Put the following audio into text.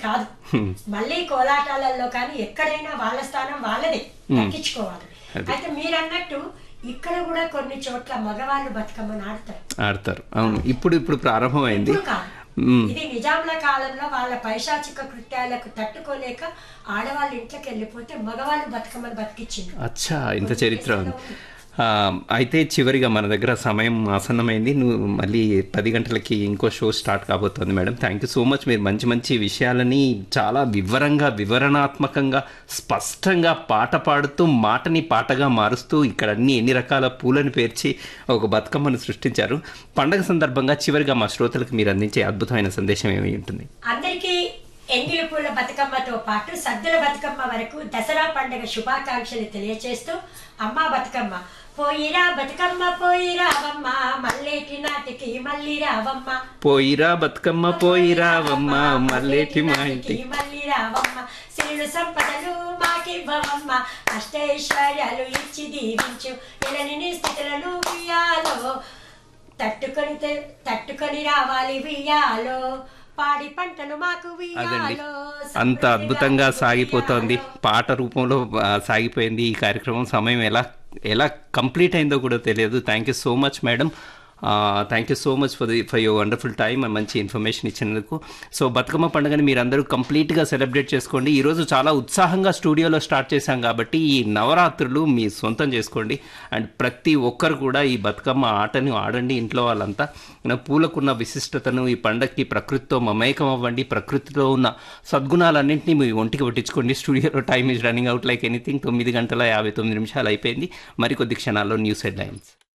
కాదు మళ్ళీ కోలాటాలలో కానీ ఎక్కడైనా వాళ్ళ స్థానం వాళ్ళదే దక్కించుకోవాలి అయితే మీరు అన్నట్టు ఇక్కడ కూడా కొన్ని చోట్ల మగవాళ్ళు బతుకమ్మను ఆడతారు ఆడతారు అవును ఇప్పుడు ఇప్పుడు ప్రారంభమైంది ఇప్పుడు కాదు ఇది నిజాంల కాలంలో వాళ్ళ పైశాచిక కృత్యాలకు తట్టుకోలేక ఆడవాళ్ళు ఇంట్లోకి వెళ్ళిపోతే మగవాళ్ళు బతుకమ్మను బతికిచ్చింది అచ్చా ఇంత చరిత్ర ఉంది ఆ, అయితే చివరిగా మన దగ్గర సమయం ఆసన్నమైంది నువ్వు మళ్ళీ పది గంటలకి ఇంకో షో స్టార్ట్ కాబోతోంది madam thank you so much మీరు మంచి మంచి విషయాలని చాలా వివరంగా వివరణాత్మకంగా స్పష్టంగా పాట పాడుతూ మాటని పాటగా మారుస్తూ ఇక్కడ అన్ని ఎన్ని రకాల పూలను పేర్చి ఒక బతుకమ్మను సృష్టించారు పండగ సందర్భంగా చివరిగా మా శ్రోతలకు మీరు అందించే అద్భుతమైన సందేశం ఏమి ఉంటుంది అందరికీ ఎంగిలి పూల బతుకమ్మతో పాటు సద్దుల బతుకమ్మ వరకు దసరా పండుగ శుభాకాంక్షలు తెలియచేస్తూ అమ్మా బతుకమ్మ పోయిరా బతుకమ్మ పోయి రావమ్మ మల్లేటి నాటికి మళ్ళీ రావమ్మ పోయిరా బతుకమ్మ పోయి రావమ్మ మల్లేటి మా ఇంటి మళ్ళీ రావమ్మ సిరులు సంపదలు మాకివ్వవమ్మ అష్టైశ్వర్యాలు ఇచ్చి దీవించు ఇలని స్థితులను వియాలో తట్టుకొని తె- తట్టుకొని రావాలి వియాలో పాడి పంటలు మాకు అదండి వియాలో అంత అద్భుతంగా సాగిపోతోంది పాట రూపంలో ఆ, సాగిపోయింది ఈ కార్యక్రమం సమయం ఎలా ఎలా కంప్లీట్ అయిందో కూడా తెలియదు thank you so much madam thank you so much for the for your wonderful time మంచి ఇన్ఫర్మేషన్ ఇచ్చినందుకు సో బతుకమ్మ పండుగని మీరందరూ కంప్లీట్గా సెలబ్రేట్ చేసుకోండి ఈరోజు చాలా ఉత్సాహంగా స్టూడియోలో స్టార్ట్ చేశాం కాబట్టి ఈ నవరాత్రులు మీ సొంతం చేసుకోండి అండ్ ప్రతి ఒక్కరు కూడా ఈ బతుకమ్మ ఆటని ఆడండి ఇంట్లో వాళ్ళంతా నా పూలకున్న విశిష్టతను ఈ పండగకి ప్రకృతితో మమేకం అవ్వండి ప్రకృతిలో ఉన్న సద్గుణాలన్నింటినీ మీ ఒంటికి పట్టించుకోండి స్టూడియోలో time is running out like anything తొమ్మిది గంటల యాభై తొమ్మిది నిమిషాలు అయిపోయింది మరికొద్ది క్షణాల్లో న్యూస్ హెడ్లైన్స్